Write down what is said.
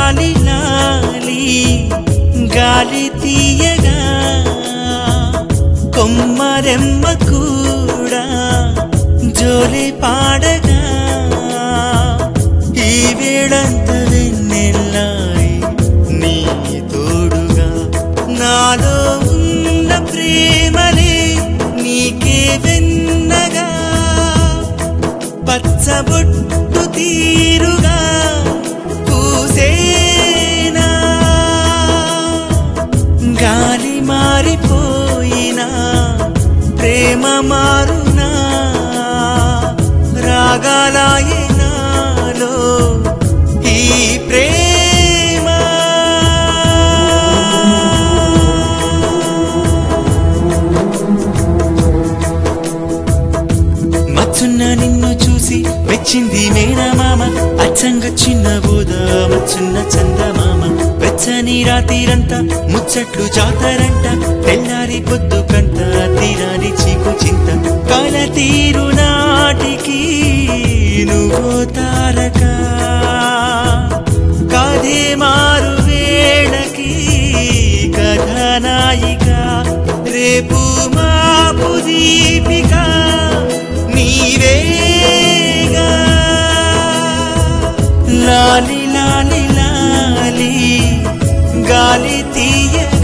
లాలి లాలి గాలి తీయగా కొమ్మరెమ్మ కూడా జోలి పాడగా ఈ వేళంత వెన్నెల్లాయి నీ తోడుగా నాలో ఉన్న ప్రేమలే నీకే వెన్నగా పచ్చబొట్టు తీరుగా పూసేనా గాలి మారిపోయినా ప్రేమ మారునా రాగాలాయే నాలో ఈ ప్రేమ మచ్చున్న నిన్ను చూసి మెచ్చింది మేనమామ అచ్చంగా చిన్న బోధ మచ్చున్న చందమామ వెచ్చని రాత్రిరంతా ముచ్చట్లు జాతరంట తెల్లారి పొద్దు కంట తీరాని చీకు చింత కాల తీరు నాటికి నువ్వు తారక కాదే మారు వేళకి కథనాయిక రేపు మాపు దీపిక నీవేగా లాలి లాలి లాలి గాలి తీయ